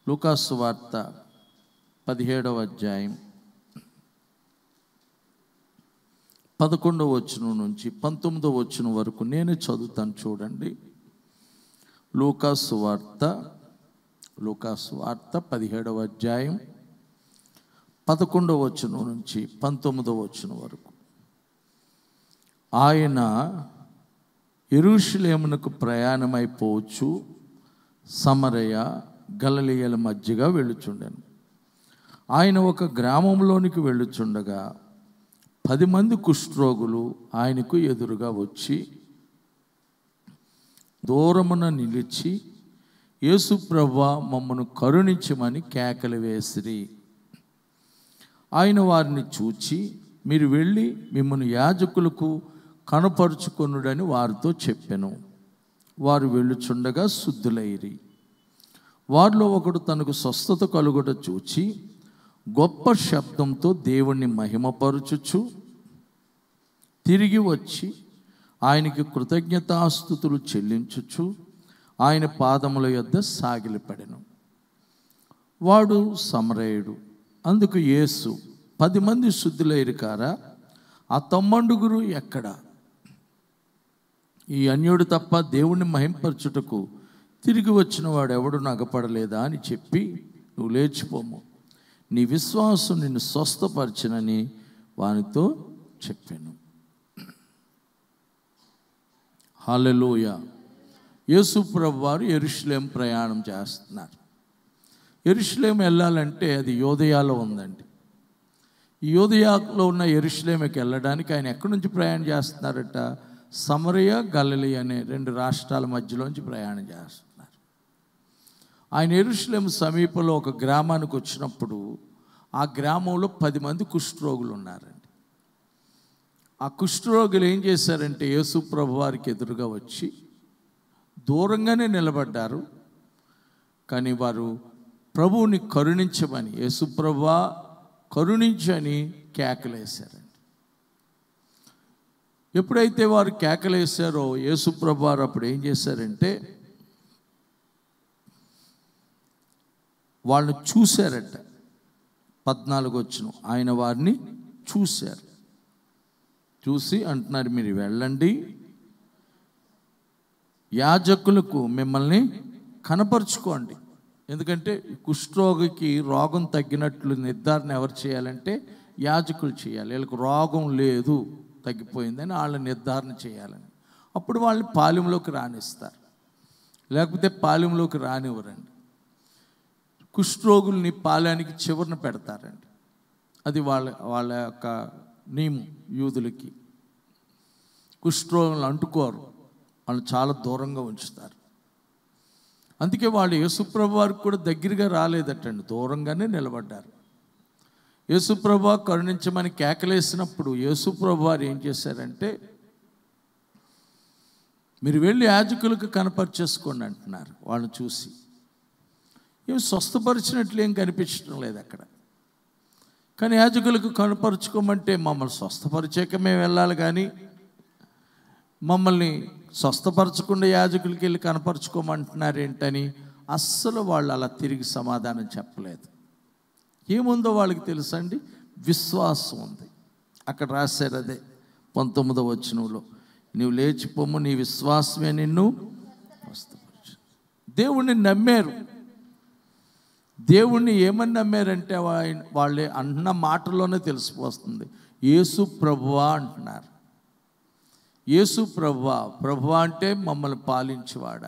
లూకాసు వార్త పదిహేడవ అధ్యాయం పదకొండవ వచనం నుంచి పంతొమ్మిదవ వచనం వరకు నేనే చదువుతాను చూడండి లూకాసు వార్త లూకాసు వార్త పదిహేడవ అధ్యాయం పదకొండవ వచనం నుంచి పంతొమ్మిదవ వచనం వరకు ఆయన ఎరుషులేమునకు ప్రయాణమైపోవచ్చు సమరయ గలలియల మధ్యగా వెళ్ళుచుండెను ఆయన ఒక గ్రామంలోనికి వెళ్ళుచుండగా పది మంది కుష్ఠరోగులు ఆయనకు ఎదురుగా వచ్చి దూరమున నిలిచి యేసు ప్రభా మమ్మను కరుణించమని కేకలు వేసిరి ఆయన వారిని చూచి మీరు వెళ్ళి మిమ్మల్ని యాజకులకు కనపరుచుకొనుడని వారితో చెప్పెను వారు వెళ్ళుచుండగా శుద్ధులైరి వారిలో ఒకడు తనకు స్వస్థత కలుగుట చూచి గొప్ప శబ్దంతో దేవుణ్ణి మహిమపరుచుచు తిరిగి వచ్చి ఆయనకి కృతజ్ఞతాస్థుతులు చెల్లించుచు ఆయన పాదముల యొద్ద సాగిలపడెను వాడు సమరయుడు అందుకు యేసు పది మంది శుద్ధులైరు కారా ఆ తొమ్మండుగురు ఎక్కడ ఈ అన్యుడు తప్ప దేవుణ్ణి మహింపరచుటకు తిరిగి వచ్చిన వాడు ఎవడు నగపడలేదా అని చెప్పి నువ్వు లేచిపోము నీ విశ్వాసం నిన్ను స్వస్థపరచనని వానితో చెప్పాను హాలెలూయ యేసు ప్రభు వారు ఎరుషులేం ప్రయాణం చేస్తున్నారు ఎరుషులేం వెళ్ళాలంటే అది యోదయాలో ఉందండి ఈ యోదయాలో ఉన్న ఎరుషులేమికి వెళ్ళడానికి ఆయన ఎక్కడి నుంచి ప్రయాణం చేస్తున్నారట సమరయ గలలి అనే రెండు రాష్ట్రాల మధ్యలోంచి ప్రయాణం చేస్తున్నారు ఆయన ఎరుషులేం సమీపంలో ఒక గ్రామానికి వచ్చినప్పుడు ఆ గ్రామంలో పది మంది కుష్ఠరోగులు ఉన్నారండి ఆ కుష్ఠరోగులు ఏం చేశారంటే యేసు ప్రభు వారికి ఎదురుగా వచ్చి దూరంగానే నిలబడ్డారు కానీ వారు ప్రభువుని కరుణించమని యేసు ప్రభువా కరుణించని కేకలేశారండి ఎప్పుడైతే వారు కేకలేశారో యేసుప్రభు వారు అప్పుడు ఏం చేశారంటే వాళ్ళని చూశారట పద్నాలుగు వచ్చిన ఆయన వారిని చూశారు చూసి అంటున్నారు మీరు వెళ్ళండి యాజకులకు మిమ్మల్ని కనపరుచుకోండి ఎందుకంటే కుష్ఠరోగికి రోగం తగ్గినట్లు నిర్ధారణ ఎవరు చేయాలంటే యాజకులు చేయాలి వీళ్ళకి రోగం లేదు తగ్గిపోయిందని వాళ్ళ నిర్ధారణ చేయాలని అప్పుడు వాళ్ళని పాలెంలోకి రానిస్తారు లేకపోతే పాలెంలోకి రానివ్వరండి కుష్ఠరోగుల్ని పాలెనికి చివరన పెడతారండి అది వాళ్ళ వాళ్ళ యొక్క నియమం యూదులకి కుష్ఠరోగులను అంటుకోరు వాళ్ళు చాలా దూరంగా ఉంచుతారు అందుకే వాళ్ళు యేసుప్రభు వారికి కూడా దగ్గరగా రాలేదటండి దూరంగానే నిలబడ్డారు యేసుప్రభు కరుణించమని కేకలేసినప్పుడు యేసుప్రభు వారు ఏం చేశారంటే మీరు వెళ్ళి యాజకులకు కనపరిచేసుకోండి అంటున్నారు వాళ్ళని చూసి ఏం స్వస్థపరిచినట్లు ఏం కనిపించడం లేదు అక్కడ కానీ యాజకులకు కనపరుచుకోమంటే మమ్మల్ని స్వస్థపరిచాక మేము వెళ్ళాలి కానీ మమ్మల్ని స్వస్థపరచకుండా యాజకులకి వెళ్ళి కనపరుచుకోమంటున్నారు ఏంటని అస్సలు వాళ్ళు అలా తిరిగి సమాధానం చెప్పలేదు ఏముందో వాళ్ళకి తెలుసండి విశ్వాసం ఉంది అక్కడ రాశారు అదే పంతొమ్మిదవ వచనంలో నీవు లేచిపోము నీ విశ్వాసమే నిన్ను స్వస్థపరచు దేవుణ్ణి నమ్మారు దేవుణ్ణి ఏమని నమ్మారంటే ఆయన- వాళ్ళే అన్న మాటలోనే తెలిసిపోతుంది యేసు ప్రభువా అంటున్నారు యేసు ప్రభువా ప్రభువా అంటే మమ్మల్ని పాలించేవాడా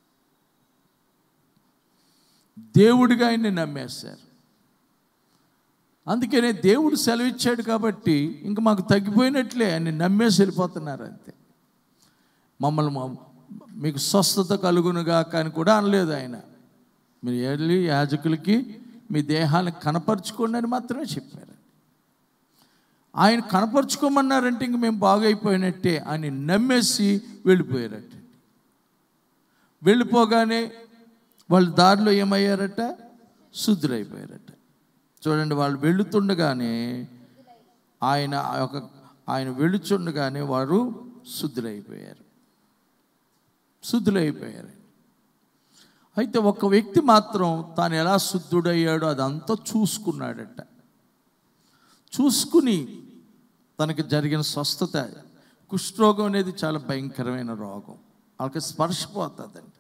దేవుడిగా ఆయన్ని నమ్మేశారు అందుకనే దేవుడు సెలవిచ్చాడు కాబట్టి ఇంక మాకు తగ్గిపోయినట్లే ఆయన నమ్మేసి వెళ్ళిపోతున్నారు అంతే మమ్మల్ని మా- మీకు స్వస్థత కలుగునుగా కానీ కూడా అనలేదు ఆయన మీరు వెళ్ళి యాజకులకి మీ దేహాన్ని కనపరుచుకోండి అని మాత్రమే చెప్పారు ఆయన కనపరుచుకోమన్నారంటే ఇంక మేము బాగైపోయినట్టే అని నమ్మేసి వెళ్ళిపోయారట వెళ్ళిపోగానే వాళ్ళు దారిలో ఏమయ్యారట శుద్ధులైపోయారట చూడండి వాళ్ళు వెళుతుండగానే ఆయన ఆ యొక్క ఆయన వెళుచుండగానే వారు శుద్ధులైపోయారు శుద్ధులైపోయారు అయితే ఒక వ్యక్తి మాత్రం తాను ఎలా శుద్ధుడయ్యాడో అదంతా చూసుకున్నాడట చూసుకుని తనకి జరిగిన స్వస్థత కుష్ఠరోగం అనేది చాలా భయంకరమైన రోగం వాళ్ళకి స్పర్శపోతుందండి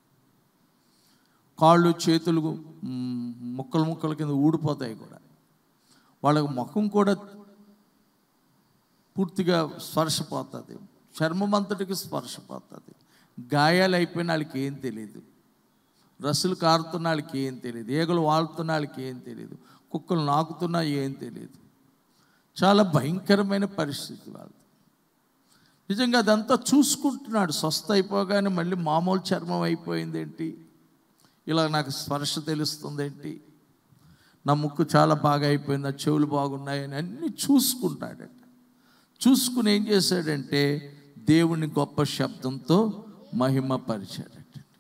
కాళ్ళు చేతులు మ్, ముక్కలు ముక్కల కింద ఊడిపోతాయి కూడా వాళ్ళకి ముఖం కూడా పూర్తిగా స్పర్శపోతుంది చర్మం అంతటికి స్పర్శపోతుంది గాయాలు అయిపోయిన వాళ్ళకి ఏం తెలియదు రస్సులు కారుతున్న వాళ్ళకి ఏం తెలియదు ఈగలు వాళ్తున్న వాళ్ళకి ఏం తెలియదు కుక్కలు నాకుతున్నా ఏం తెలియదు చాలా భయంకరమైన పరిస్థితి వాళ్ళది నిజంగా అదంతా చూసుకుంటున్నాడు స్వస్థ అయిపోగానే మళ్ళీ మామూలు చర్మం అయిపోయింది ఏంటి ఇలా నాకు స్పర్శ తెలుస్తుంది ఏంటి నా ముక్కు చాలా బాగా అయిపోయింది నా చెవులు బాగున్నాయని అన్నీ చూసుకుంటాడట చూసుకుని ఏం చేశాడంటే దేవుని గొప్ప శబ్దంతో మహిమపరిచాడట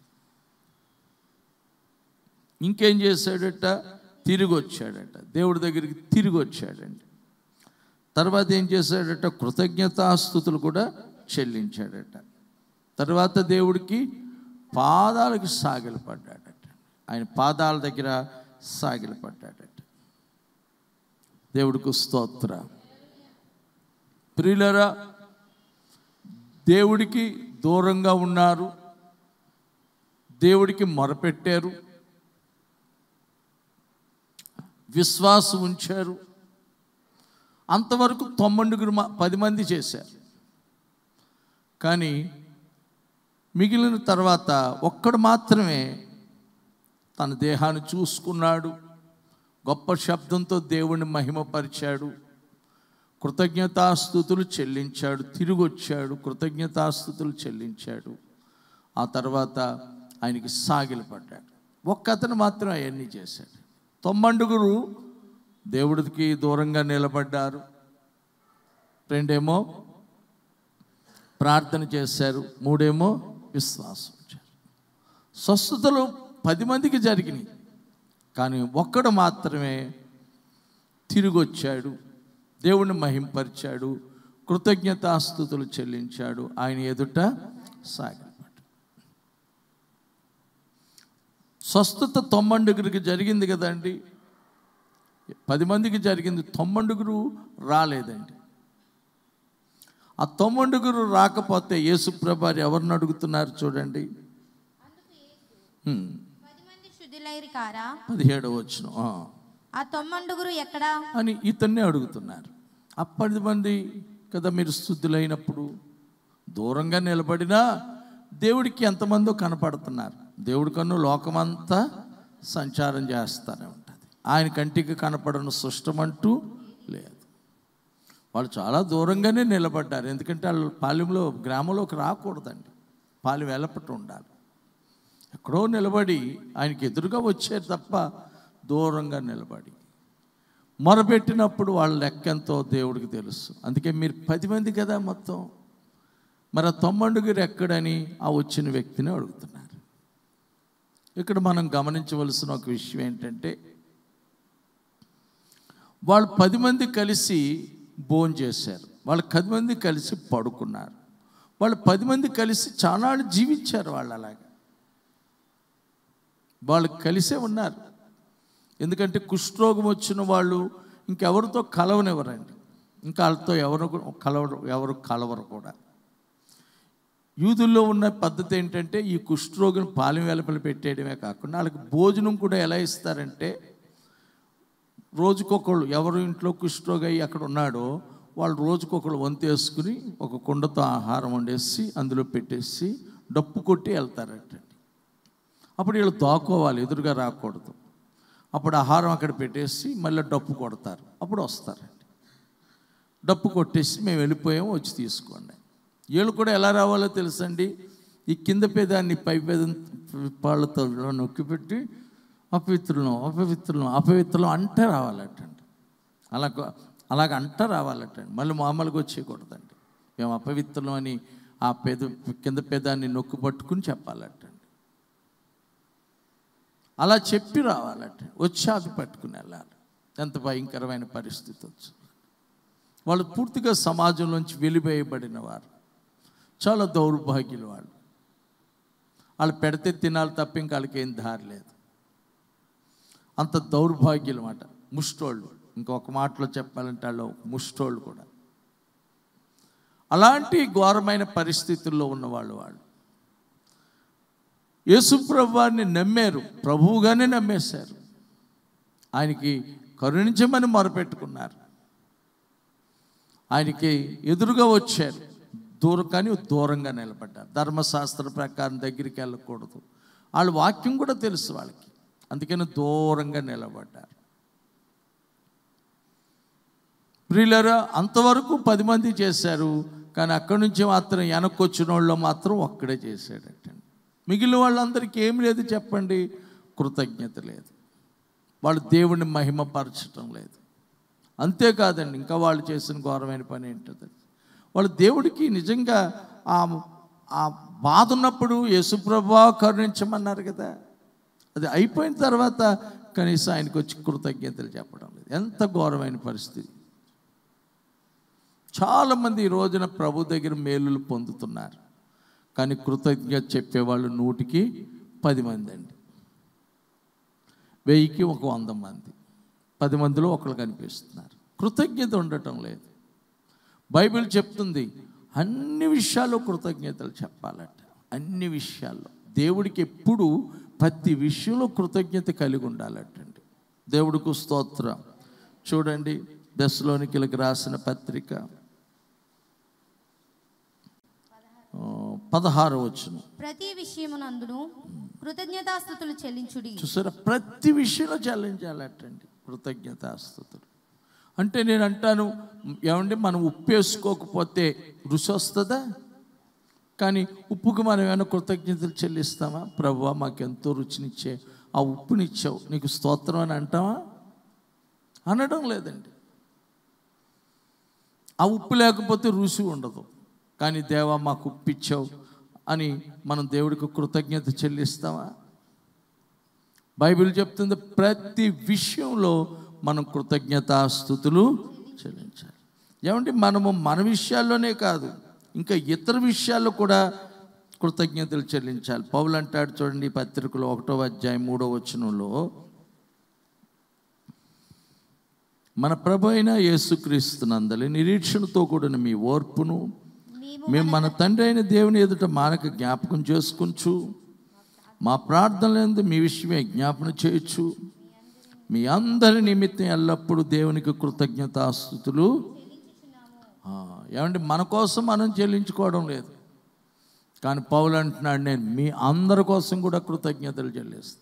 ఇంకేం చేశాడట తిరిగి వచ్చాడట దేవుడి దగ్గరికి తిరిగి వచ్చాడండి తర్వాత ఏం చేశాడట కృతజ్ఞతాస్థుతులు కూడా చెల్లించాడట తర్వాత దేవుడికి పాదాలకు సాగిలపడ్డాడట ఆయన పాదాల దగ్గర సాగిలపడ్డాడట దేవుడికి స్తోత్ర ప్రియులరా దేవుడికి దూరంగా ఉన్నారు దేవుడికి మొరపెట్టారు విశ్వాసం ఉంచారు అంతవరకు తొమ్మిదిగురు మ- పది మంది చేశారు కానీ మిగిలిన తర్వాత ఒక్కడు మాత్రమే తన దేహాన్ని చూసుకున్నాడు గొప్ప శబ్దంతో దేవుణ్ణి మహిమపరిచాడు కృతజ్ఞతాస్థుతులు చెల్లించాడు తిరిగి వచ్చాడు కృతజ్ఞతాస్థుతులు చెల్లించాడు ఆ తర్వాత ఆయనకి సాగిలపడ్డాడు ఒక్క అతను మాత్రం అవన్నీ చేశాడు తొమ్మండుగురు దేవుడికి దూరంగా నిలబడ్డారు రెండేమో ప్రార్థన చేశారు మూడేమో విశ్వాసం ఉంచారు స్వస్థతలు పది మందికి జరిగినాయి కానీ ఒక్కడు మాత్రమే తిరిగి వచ్చాడు దేవుణ్ణి మహింపరిచాడు కృతజ్ఞతాస్థుతులు చెల్లించాడు ఆయన ఎదుట సాగిపడ్డాడు స్వస్థత తొమ్మండుగురికి జరిగింది కదండి పది మందికి జరిగింది తొమ్మండుగురు రాలేదండి ఆ తొమ్మండుగురు రాకపోతే యేసుప్రభారి ఎవరిని అడుగుతున్నారు చూడండి హ్మ్. పది మంది శుద్ధులైరి కారా పదిహేడవ వచ్చిన ఆ తొమ్మండుగురు ఎక్కడా అని ఇతన్నే అడుగుతున్నారు ఆ పది మంది కదా మీరు స్థుతులైనప్పుడు దూరంగా నిలబడినా దేవుడికి ఎంతమందో కనపడుతున్నారు దేవుడి కన్ను లోకమంతా సంచారం చేస్తూనే ఉంటుంది ఆయన కంటికి కనపడని సృష్టమంటూ లేదు వాళ్ళు చాలా దూరంగానే నిలబడ్డారు ఎందుకంటే వాళ్ళు పాలెంలో గ్రామంలోకి రాకూడదండి పాలెం వెళ్ళపట్టు ఉండాలి ఎక్కడో నిలబడి ఆయనకి ఎదురుగా వచ్చారు తప్ప దూరంగా నిలబడి మొరపెట్టినప్పుడు వాళ్ళ లెక్కెంతో దేవుడికి తెలుసు అందుకే మీరు పది మంది కదా మొత్తం మరి ఆ తొమ్మండుగురు ఎక్కడని ఆ వచ్చిన వ్యక్తిని అడుగుతున్నారు ఇక్కడ మనం గమనించవలసిన ఒక విషయం ఏంటంటే వాళ్ళు పది మంది కలిసి భోజనం చేశారు వాళ్ళు పది మంది కలిసి పడుకున్నారు వాళ్ళు పది మంది కలిసి చాలాళ్ళు జీవించారు వాళ్ళు అలాగా వాళ్ళు కలిసే ఉన్నారు ఎందుకంటే కుష్ఠరోగం వచ్చిన వాళ్ళు ఇంకెవరితో కలవనివ్వరండి ఇంకా వాళ్ళతో ఎవరు కలవరు ఎవరు కలవరు కూడా యూదుల్లో ఉన్న పద్ధతి ఏంటంటే ఈ కుష్ఠరోగిని పాలెం వెలపలు పెట్టేయడమే కాకుండా వాళ్ళకి భోజనం కూడా ఎలా ఇస్తారంటే రోజుకొకళ్ళు ఎవరు ఇంట్లో కుష్ఠరోగి అయ్యి అక్కడ ఉన్నాడో వాళ్ళు రోజుకొకళ్ళు వంతేసుకుని ఒక కుండతో ఆహారం వండేసి అందులో పెట్టేసి డప్పు కొట్టి వెళ్తారటండి అప్పుడు వీళ్ళు దాక్కోవాలి ఎదురుగా రాకూడదు అప్పుడు ఆహారం అక్కడ పెట్టేసి మళ్ళీ డప్పు కొడతారు అప్పుడు వస్తారండి డప్పు కొట్టేసి మేము వెళ్ళిపోయాము వచ్చి తీసుకోండి వీళ్ళు కూడా ఎలా రావాలో తెలుసండి ఈ కింద పేదాన్ని పై పేద పాళ్ళతో నొక్కిపెట్టి అపవిత్రులం అపవిత్రులం అపవిత్రులం అంటే రావాలటండి అలా అలాగ అంట రావాలటండి మళ్ళీ మామూలుగా వచ్చేయకూడదండి మేము అపవిత్రులం అని ఆ పేద కింద పేదాన్ని నొక్కి పట్టుకుని చెప్పాలటండి అలా చెప్పి రావాలట వచ్చి అది పట్టుకుని వెళ్ళాలి ఎంత భయంకరమైన పరిస్థితి వచ్చు వాళ్ళు పూర్తిగా సమాజంలోంచి వెలివేయబడిన వారు చాలా దౌర్భాగ్యులు వాళ్ళు వాళ్ళు పెడితే తినాలి తప్ప ఇంకా వాళ్ళకి ఏం దారి లేదు అంత దౌర్భాగ్యులు మాట ముష్టోళ్ళు ఇంకొక మాటలో చెప్పాలంటే వాళ్ళు ముష్టోళ్ళు కూడా అలాంటి ఘోరమైన పరిస్థితుల్లో ఉన్నవాళ్ళు వాళ్ళు యేసుప్రభు వారిని నమ్మారు ప్రభువుగానే నమ్మేశారు ఆయనకి కరుణించమని మొరపెట్టుకున్నారు ఆయనకి ఎదురుగా వచ్చారు దూరం కానీ దూరంగా నిలబడ్డారు ధర్మశాస్త్ర ప్రకారం దగ్గరికి వెళ్ళకూడదు వాళ్ళ వాక్యం కూడా తెలుసు వాళ్ళకి అందుకని దూరంగా నిలబడ్డారు ప్రియులరా అంతవరకు పది మంది చేశారు కానీ అక్కడి నుంచి మాత్రం వెనక్కి వచ్చిన వాళ్ళు మాత్రం ఒక్కడే చేశాడటండి మిగిలిన వాళ్ళందరికీ ఏం లేదు చెప్పండి కృతజ్ఞత లేదు వాళ్ళు దేవుణ్ణి మహిమపరచటం లేదు అంతేకాదండి ఇంకా వాళ్ళు చేసిన ఘోరమైన పని ఏంటది వాళ్ళు దేవుడికి నిజంగా ఆ ఆ బాధ ఉన్నప్పుడు యేసుప్రభా కరుణించమన్నారు కదా అది అయిపోయిన తర్వాత కనీసం ఆయనకు వచ్చి కృతజ్ఞతలు చెప్పడం లేదు ఎంత ఘోరమైన పరిస్థితి చాలామంది ఈ రోజున ప్రభు దగ్గర మేలులు పొందుతున్నారు కానీ కృతజ్ఞత చెప్పేవాళ్ళు నూటికి పది మంది అండి వెయ్యికి ఒక వంద మంది పది మందిలో ఒకళ్ళు కనిపిస్తున్నారు కృతజ్ఞత ఉండటం లేదు బైబిల్ చెప్తుంది అన్ని విషయాల్లో కృతజ్ఞతలు చెప్పాలట అన్ని విషయాల్లో దేవుడికి ఎప్పుడు ప్రతి విషయంలో కృతజ్ఞత కలిగి ఉండాలటండి దేవుడికి స్తోత్రం చూడండి దశలోనికిలకు రాసిన పత్రిక ఆ, పదహారు వచ్చును ప్రతి విషయమునందును కృతజ్ఞతాస్థుతులు చెల్లించుడి చూసారా ప్రతి విషయంలో చెల్లించాలటండి కృతజ్ఞతాస్తుతులు అంటే నేను అంటాను ఏమండి మనం ఉప్పు వేసుకోకపోతే రుచి వస్తుందా కానీ ఉప్పుకి మనం ఏమైనా కృతజ్ఞతలు చెల్లిస్తామా ప్రభువా మాకెంతో రుచినిచ్చే ఆ ఉప్పునిచ్చావు నీకు స్తోత్రం అని అంటావా అనడం లేదండి ఆ ఉప్పు లేకపోతే రుచి ఉండదు కానీ దేవా మాకు ఉప్పు ఇచ్చావు అని మనం దేవుడికి కృతజ్ఞత చెల్లిస్తామా బైబిల్ చెప్తుంది ప్రతి విషయంలో మనం కృతజ్ఞతాస్థుతులు చెల్లించాలి ఏమంటే మనము మన విషయాల్లోనే కాదు ఇంకా ఇతర విషయాల్లో కూడా కృతజ్ఞతలు చెల్లించాలి పౌలు అంటాడు చూడండి ఈ పత్రికలో ఒకటో అధ్యాయం మూడో వచనంలో మన ప్రభు అయిన యేసుక్రీస్తునందలి నిరీక్షణతో కూడిన మీ ఓర్పును మేము మేము మన తండ్రి అయిన దేవుని ఎదుట మానక జ్ఞాపకం చేసుకుంటూ మా ప్రార్థనలందు మీ విషయమే జ్ఞాపన చేయొచ్చు మీ అందరి నిమిత్తం ఎల్లప్పుడూ దేవునికి కృతజ్ఞతాస్థుతులు ఆ, ఏమంటే మన కోసం మనం చెల్లించుకోవడం లేదు కానీ పౌలు అంటున్నాడు నేను మీ అందరి కోసం కూడా కృతజ్ఞతలు చెల్లిస్తున్నాను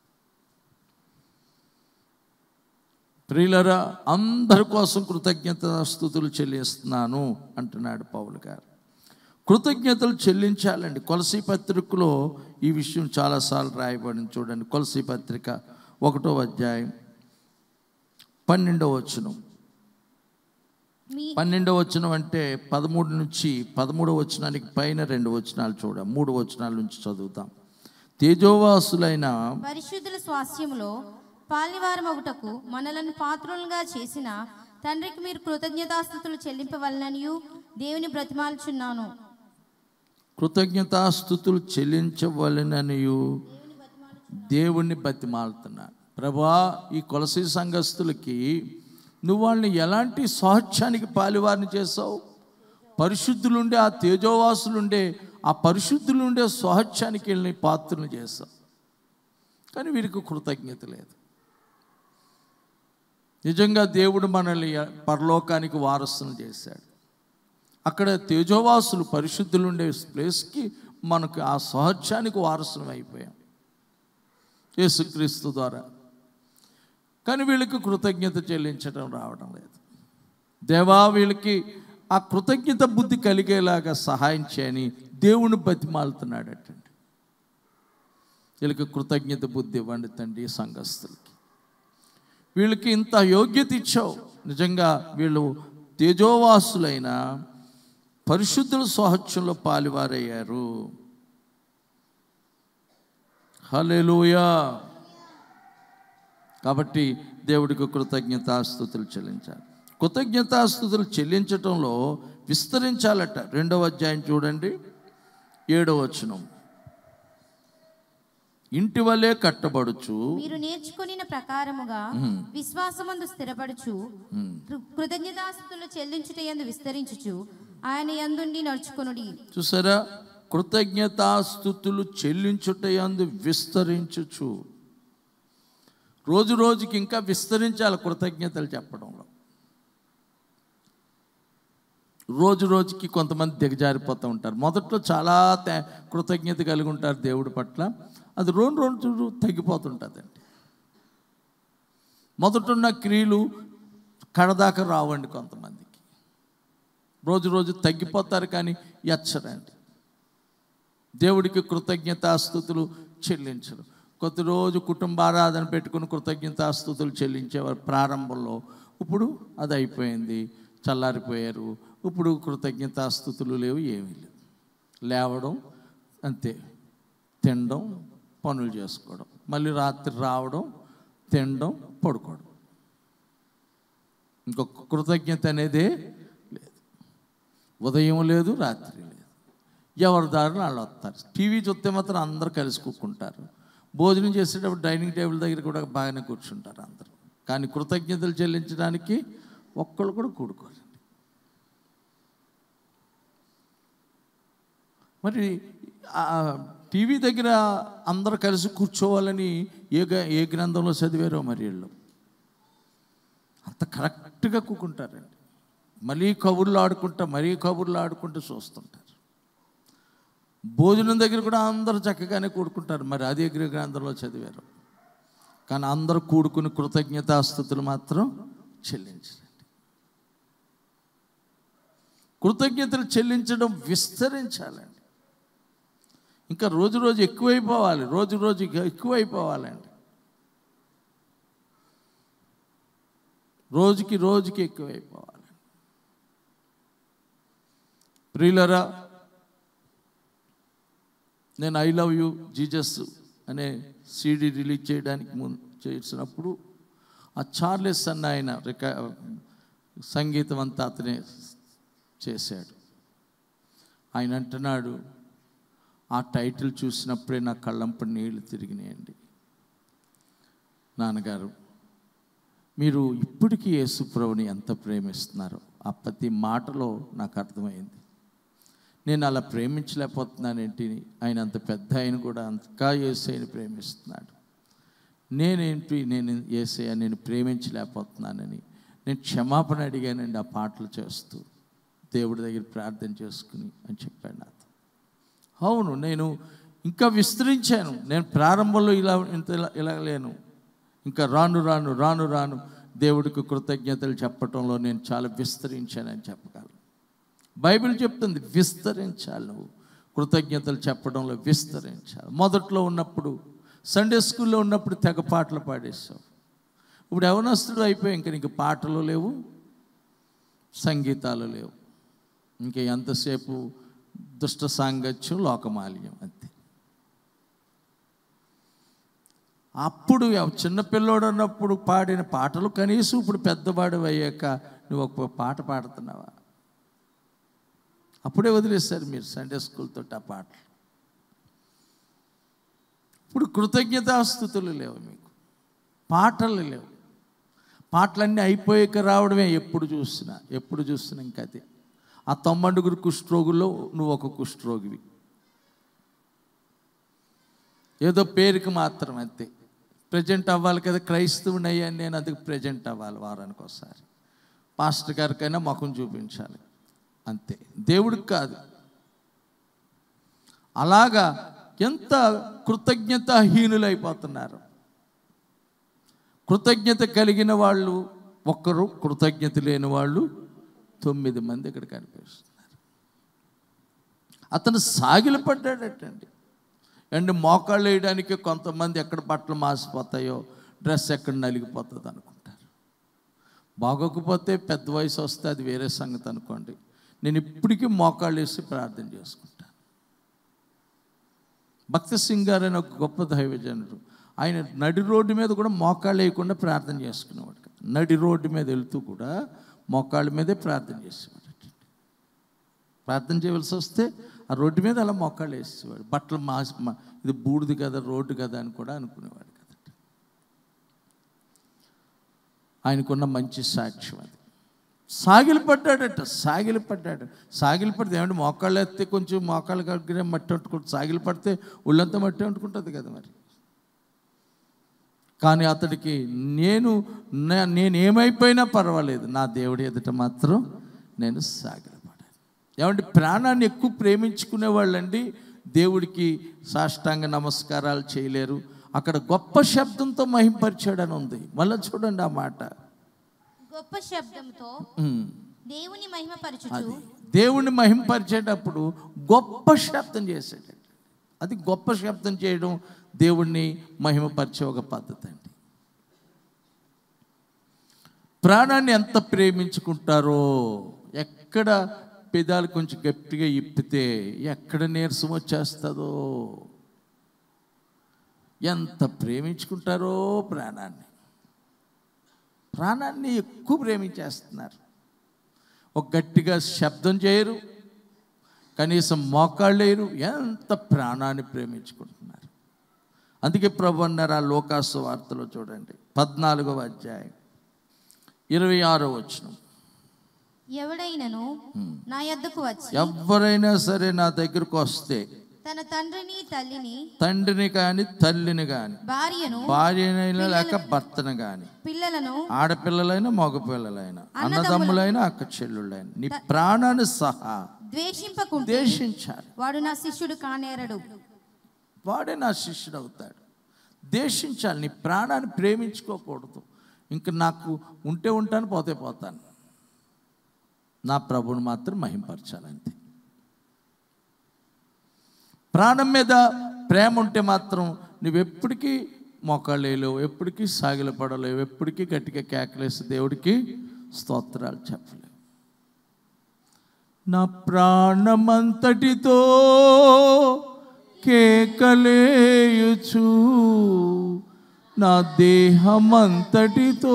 ప్రియులరా అందరి కోసం కృతజ్ఞత స్థుతులు చెల్లిస్తున్నాను అంటున్నాడు పౌలు గారు కృతజ్ఞతలు చెల్లించాలండి కొలసి పత్రికలో ఈ విషయం చాలాసార్లు రాయబడింది చూడండి కొలసి పత్రిక ఒకటో అధ్యాయం పన్నెండవ వచనం మీ పన్నెండవ వచనం అంటే పదమూడు నుంచి పదమూడవ వచనానికి పైన రెండు వచనాలు చూడ మూడు వచనాల నుంచి చదువుతాం తేజోవాసులైన పరిశుద్ధుల స్వాస్థ్యములో పాలివారమగుటకు మనలను పాత్రులుగా చేసిన తండ్రికి మీరు కృతజ్ఞతాస్థుతులు చెల్లింపవలననియు దేవుని బ్రతిమాలుచున్నాను కృతజ్ఞతాస్థుతులు చెల్లించవలననియు దేవుణ్ణి బతిమాలుతున్నాను ప్రభా ఈ కొలసి సంఘస్థులకి నువ్వు వాళ్ళని ఎలాంటి సాహత్యానికి పాలివారిని చేసావు పరిశుద్ధులుండే ఆ తేజోవాసులుండే ఆ పరిశుద్ధులుండే స్వహత్యానికి వెళ్ళి పాత్రలు చేసావు కానీ వీరికి కృతజ్ఞత లేదు నిజంగా దేవుడు మనల్ని పరలోకానికి వారసులు చేశాడు అక్కడ తేజోవాసులు పరిశుద్ధులు ఉండే ప్లేస్కి మనకు ఆ సహజానికి వారసులం అయిపోయాం యేసుక్రీస్తు ద్వారా కానీ వీళ్ళకి కృతజ్ఞత చెల్లించడం రావడం లేదు దేవా వీళ్ళకి ఆ కృతజ్ఞత బుద్ధి కలిగేలాగా సహాయం చేయని దేవుని బతిమాలుతున్నాడటండి వీళ్ళకి కృతజ్ఞత బుద్ధి ఇవ్వండి తండ్రి సంఘస్థులకి వీళ్ళకి ఇంత యోగ్యత ఇచ్చావు నిజంగా వీళ్ళు తేజోవాసులైన పరిశుద్ధుల స్వహత్యంలో పాలివారయ్యారు హల్లెలూయా కాబట్టి దేవుడికి కృతజ్ఞతాస్థుతులు చెల్లించాలి కృతజ్ఞతాస్థుతులు చెల్లించటంలో విస్తరించాలట రెండవ అధ్యాయం చూడండి ఏడవ వచనం ఇంటి వలె కట్టబడుచు మీరు నేర్చుకొనిన ప్రకారముగా విశ్వాసమందు స్థిరపడుచు కృ- కృతజ్ఞతాస్తులు చెల్లించుట యందు విస్తరించుచు ఆయన యందుండి నడుచుకొనుడి చూసారా కృతజ్ఞతాస్థుతులు చెల్లించుటయందు విస్తరించుచు రోజు రోజుకి ఇంకా విస్తరించాలి కృతజ్ఞతలు చెప్పడంలో రోజు రోజుకి కొంతమంది దిగజారిపోతూ ఉంటారు మొదట్లో చాలా తే- కృతజ్ఞత కలిగి ఉంటారు దేవుడి పట్ల అది రెండు రోజులు తగ్గిపోతుంటుందండి మొదటున్న క్రియలు కడదాకా రావండి కొంతమందికి రోజు రోజు తగ్గిపోతారు కానీ ఎచ్చరండి దేవుడికి కృతజ్ఞతాస్థుతులు చెల్లించరు కొద్ది రోజు కుటుంబారాధన పెట్టుకుని కృతజ్ఞతాస్థుతులు చెల్లించేవారు ప్రారంభంలో ఇప్పుడు అది అయిపోయింది చల్లారిపోయారు ఇప్పుడు కృతజ్ఞతాస్థుతులు లేవు ఏమీ లేవు లేవడం అంతే తినడం పనులు చేసుకోవడం మళ్ళీ రాత్రి రావడం తినడం పడుకోవడం ఇంకొక కృతజ్ఞత అనేదే లేదు ఉదయం లేదు రాత్రి లేదు ఎవరి దారిని వాళ్ళు వస్తారు టీవీ చూస్తే మాత్రం అందరూ కలిసి కూకుంటారు భోజనం చేసేటప్పుడు డైనింగ్ టేబుల్ దగ్గర కూడా బాగానే కూర్చుంటారు అందరూ కానీ కృతజ్ఞతలు చెల్లించడానికి ఒక్కళ్ళు కూడా కూడుకోరు మరి ఆ టీవీ దగ్గర అందరూ కలిసి కూర్చోవాలని ఏ గ- ఏ గ్రంథంలో చదివారో మరి వీళ్ళు అంత కరెక్ట్గా కూకుంటారండి మరీ కబుర్లు ఆడుకుంటా మరీ కబుర్లు ఆడుకుంటూ చూస్తుంటారు భోజనం దగ్గర కూడా అందరూ చక్కగానే కూడుకుంటారు మరి అదే గ్ర- గ్రంథంలో చదివారు కానీ అందరూ కూడుకుని కృతజ్ఞతాస్థుతులు మాత్రం చెల్లించరండి కృతజ్ఞతలు చెల్లించడం విస్తరించాలండి ఇంకా రోజు రోజు ఎక్కువైపోవాలి రోజు రోజు ఇక ఎక్కువైపోవాలండి రోజుకి రోజుకి ఎక్కువైపోవాలి ప్రియులరా నేను ఐ లవ్ యూ జీజస్ అనే సీడీ రిలీజ్ చేయడానికి ముందు చేసినప్పుడు ఆ చార్లెస్ అన్న ఆయన రికా సంగీతం అంతా అతనే చేశాడు ఆయన అంటున్నాడు ఆ టైటిల్ చూసినప్పుడే నా కళ్ళంపడి నీళ్లు తిరిగినాయండి నాన్నగారు మీరు ఇప్పటికీ యేసుప్రభుని ఎంత ప్రేమిస్తున్నారో ఆ ప్రతి మాటలో నాకు అర్థమైంది నేను అలా ప్రేమించలేకపోతున్నానేంటి ఆయన అంత పెద్ద ఆయన కూడా అంతగా ఏసైని ప్రేమిస్తున్నాడు నేనేంటి నేను ఏసయ్య నేను ప్రేమించలేకపోతున్నానని నేను క్షమాపణ అడిగానండి ఆ పాటలు చేస్తూ దేవుడి దగ్గర ప్రార్థన చేసుకుని అని చెప్పాడు నాతో అవును నేను ఇంకా విస్తరించాను నేను ప్రారంభంలో ఇలా ఇంత ఇలా ఇలా లేను ఇంకా రాను రాను రాను రాను దేవుడికి కృతజ్ఞతలు చెప్పటంలో నేను చాలా విస్తరించానని చెప్పగలను బైబిల్ చెప్తుంది విస్తరించాలి నువ్వు కృతజ్ఞతలు చెప్పడంలో విస్తరించాలి మొదట్లో ఉన్నప్పుడు సండే స్కూల్లో ఉన్నప్పుడు తెగ పాటలు పాడేసావు ఇప్పుడు యవనస్తుడు అయిపోయి ఇంక నీకు పాటలు లేవు సంగీతాలు లేవు ఇంకా ఎంతసేపు దుష్ట సాంగత్యం లోకమాల్యం అంతే అప్పుడు ఎవ- చిన్నపిల్లోడు అన్నప్పుడు పాడిన పాటలు కనీసం ఇప్పుడు పెద్దవాడు అయ్యాక నువ్వు ఒక పాట పాడుతున్నావా అప్పుడే వదిలేస్తారు మీరు సండే స్కూల్తో ఆ పాటలు ఇప్పుడు కృతజ్ఞతాస్థుతులు లేవు మీకు పాటలు లేవు పాటలన్నీ అయిపోయాక రావడమే ఎప్పుడు చూసినా ఎప్పుడు చూసినా ఇంకా అదే ఆ తొమ్మండుగురు కుష్ఠరోగుల్లో నువ్వు ఒక కుష్ఠరోగివి ఏదో పేరుకి మాత్రం అంతే ప్రజెంట్ అవ్వాలి కదా క్రైస్తవుని అయ్యాను నేను అందుకు ప్రజెంట్ అవ్వాలి వారానికి ఒకసారి పాస్టర్ గారికైనా ముఖం చూపించాలి అంతే దేవుడికి కాదు అలాగా ఎంత కృతజ్ఞతాహీనులైపోతున్నారు కృతజ్ఞత కలిగిన వాళ్ళు ఒక్కరు కృతజ్ఞత లేని వాళ్ళు తొమ్మిది మంది ఇక్కడ కనిపిస్తున్నారు అతను సాగిలపడ్డాడటండి అండ్ మోకాళ్ళు వేయడానికి కొంతమంది ఎక్కడ బట్టలు మాసిపోతాయో డ్రెస్ ఎక్కడ నలిగిపోతుంది అనుకుంటారు బాగోకపోతే పెద్ద వయసు వస్తే అది వేరే సంగతి అనుకోండి నేను ఇప్పటికీ మోకాళ్ళు వేసి ప్రార్థన చేసుకుంటాను భక్త సింగ్ గారు అనే ఒక గొప్ప దైవజనుడు ఆయన నడి రోడ్డు మీద కూడా మోకాళ్ళు వేయకుండా ప్రార్థన చేసుకునేవాడు కాదు. నడి రోడ్డు మీద వెళ్తూ కూడా మోకాళ్ళ మీదే ప్రార్థన చేసేవాడు ప్రార్థన చేయవలసి వస్తే ఆ రోడ్డు మీద అలా మొక్కలు వేసేవాడు బట్టలు మాసి మా ఇది బూడిది కదా రోడ్డు కదా అని కూడా అనుకునేవాడు కదా ఆయనకున్న మంచి సాక్ష్యం అది సాగిలి పడ్డాడట సాగిలి పడ్డాడు సాగిలి పడితే ఏమంటే మోకాళ్ళు ఎత్తే కొంచెం మోకాళ్ళు కడిగిన మట్టి అంటుకుంటుంది సాగిలి పడితే ఒళ్ళంతా మట్టి అంటుకుంటుంది కదా మరి కానీ అతడికి నేను నే- నేను ఏమైపోయినా పర్వాలేదు నా దేవుడి ఎదుట మాత్రం నేను సాగిలపడాను ఏమంటే ప్రాణాన్ని ఎక్కువ ప్రేమించుకునే వాళ్ళండి దేవుడికి సాష్టాంగ నమస్కారాలు చేయలేరు అక్కడ గొప్ప శబ్దంతో మహింపరిచాడని ఉంది మళ్ళీ చూడండి ఆ మాట గొప్ప శబ్దంతో ఉమ్. దేవుని మహిమపరచుచు అది దేవుణ్ణి మహింపరిచేటప్పుడు గొప్ప శబ్దం చేసేటట్టు అది గొప్ప శబ్దం చేయడం దేవుణ్ణి మహిమపరిచే ఒక పద్ధతి అండి ప్రాణాన్ని ఎంత ప్రేమించుకుంటారో ఎక్కడ పెదాలు కొంచెం గట్టిగా ఇప్పితే ఎక్కడ నీరసం వచ్చేస్తుందో ఎంత ప్రేమించుకుంటారో ప్రాణాన్ని ప్రాణాన్ని ఎక్కువ ప్రేమించేస్తున్నారు ఒక గట్టిగా శబ్దం చేయరు కనీసం మోకాళ్ళు లేరు ఎంత ప్రాణాన్ని ప్రేమించుకుంటున్నారు అందుకే ప్రభు అన్నారు ఆ లోకాసు వార్తలో చూడండి పద్నాలుగవ అధ్యాయం ఇరవై ఆరో వచనం ఎవడైనను నా యొద్దకు వచ్చి ఎవరైనా సరే నా దగ్గరకు వస్తే తన తండ్రిని తల్లిని తండ్రిని కానీ తల్లిని కానీ భార్యను భార్యనైనా లేక భర్తను కానీ పిల్లలను ఆడపిల్లలైనా మగపిల్లలైనా అన్నదమ్ములైనా అక్క చెల్లుళ్ళైనా నీ ప్రాణాన్ని సహా ద్వేషింపకుంటే దేశించాలి వాడు నా శిష్యుడు కానేరడు వాడే నా శిష్యుడు అవుతాడు దేశించాలి నీ ప్రాణాన్ని ప్రేమించుకోకూడదు ఇంక నాకు ఉంటే ఉంటాను పోతే పోతాను నా ప్రభుని మాత్రం మహింపరచాలంతే ప్రాణం మీద ప్రేమ ఉంటే మాత్రం నువ్వెప్పటికీ మొక్కలేవు ఎప్పటికీ సాగిలపడలేవు ఎప్పటికీ గట్టిగా కేకలేసి దేవుడికి స్తోత్రాలు చెప్పలేవు నా ప్రాణమంతటితో కేకలేయుచు నా దేహమంతటితో